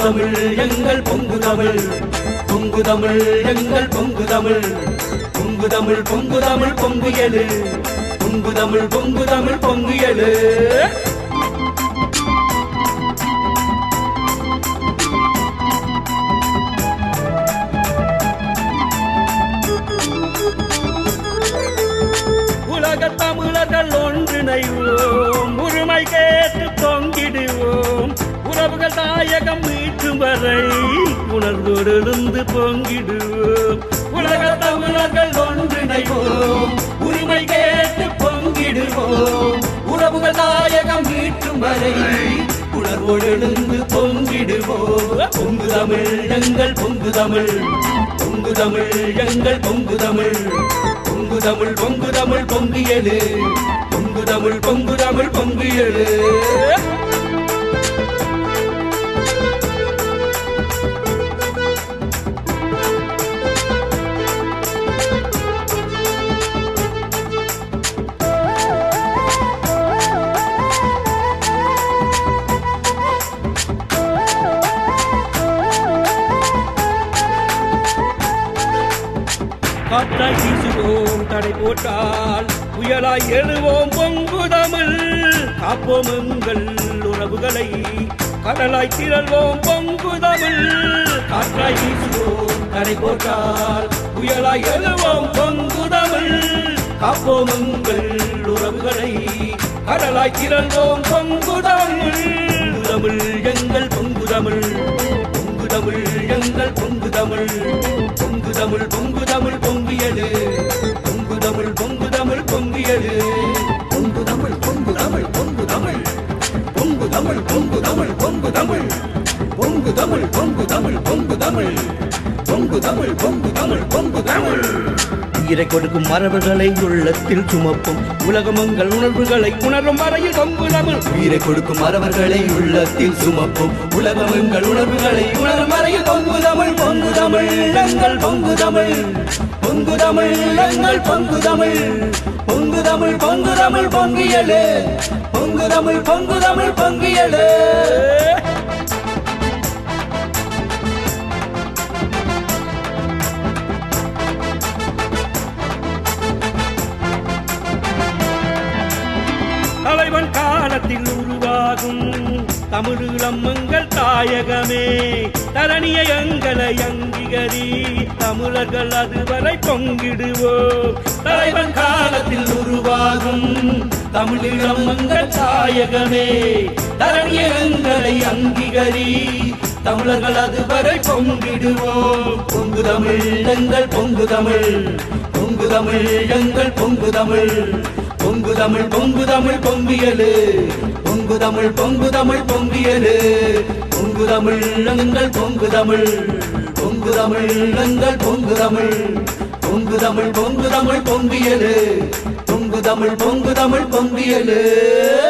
தமிழ் எங்கள் பொங்கு தமிழ் பொங்கு தமிழ் எங்கள் பொங்கு தமிழ் பொங்கு தமிழ் பொங்கு தமிழ் பொங்கு எழு பொங்கு தமிழ் பொங்கு தமிழ் பொங்கு எழு உலக தமிழர்கள் ஒன்றிணைவோம் உரிமை கேட்டு தொங்கிடுவோம் உறவுகள் தாயகம் மீட்டும் வரை உணர்வோடு இருந்து பொங்கிடுவோம் உலக தமிழர்கள் ஒன்றிணைவோம் உரிமை கேட்டு பொங்கிடுவோம் உறவுகள் தாயகம் மீட்டும் வரை உணர்வோடு எழுந்து பொங்கிடுவோம் பொங்கு தமிழ் எங்கள் பொங்கு தமிழ் பொங்கு தமிழ் எங்கள் பொங்கு தமிழ் பொங்கு தமிழ் பொங்கு தமிழ் பொங்கியது பொங்கு தமிழ் பொங்கு தமிழ் பொங்கியது காற்றாய் வீசுவோம் தடை போட்டால் புயலாய் எழுவோம் பொங்கு தமிழ் காப்போம் எங்கள் உறவுகளை கடலாய் திரள்வோம் பொங்கு தமிழ் காற்றாய் வீசுவோம் தடை போட்டால் புயலாய் எழுவோம் பொங்கு தமிழ் காப்போம் எங்கள் உறவுகளை கடலாய் திரள்வோம் பொங்கு தமிழ் பொங்கு தமிழ் எங்கள் பொங்கு தமிழ் பொங்கு தமிழ் எங்கள் பொங்கு தமிழ் பொங்கு தமிழ் பொங்கு தமிழ் பொங்கியது பொங்கு தமிழ் பொங்கு தமிழ் பொங்கியது பொங்கு தமிழ் பொங்கு தமிழ் பொங்கு தமிழ் பொங்கு தமிழ் பொங்கு தமிழ் பொங்கு தமிழ் பொங்கு தமிழ் பொங்கு தமிழ் பொங்கு தமிழ் பொங்கு தமிழ் பொங்கு தமிழ் பொங்கு தமிழ் உயிரை கொடுக்கும் மரபுகளை உள்ளத்தில் சுமப்பும் உலகமங்கள் உணர்வுகளை உணரும் வரையில் பொங்கு தமிழ் உயிரை கொடுக்கும் மரபர்களை உள்ளத்தில் சுமப்பும் உலகமங்கள் உணர்வுகளை உணரும் வரையில் பொங்கு தமிழ் பொங்கு தமிழ் எங்கள் பொங்கு தமிழ் பொங்கு தமிழ் எங்கள் பொங்கு தமிழ் பொங்கு தமிழ் பொங்கு தமிழ் பொங்கியலு பொங்கு தமிழ் பொங்கு தமிழ் பொங்கியலு தலைவன் காலத்தில் உருவாகும் தமிழீழம் எங்கள் தாயகமே தரணிய எங்களை அங்கீகரி தமிழர்கள் அதுவரை பொங்கிடுவோம் தலைவன் காலத்தில் உருவாகும் தமிழீழம் எங்கள் தாயகமே தரணிய எங்களை அங்கீகரி தமிழர்கள் அதுவரை பொங்கிடுவோம் பொங்கு தமிழ் எங்கள் பொங்கு தமிழ் பொங்கு தமிழ் எங்கள் பொங்கு தமிழ் பொங்கு தமிழ் பொங்கு தமிழ் பொங்கியலு பொங்கு தமிழ் பொங்கு தமிழ் பொங்கியலு பொங்கு தமிழ் எங்கள் பொங்கு தமிழ் பொங்கு தமிழ் எங்கள் பொங்கு தமிழ் பொங்கு தமிழ் பொங்கு தமிழ் பொங்கியலு பொங்கு தமிழ் பொங்கு தமிழ் பொங்கியலு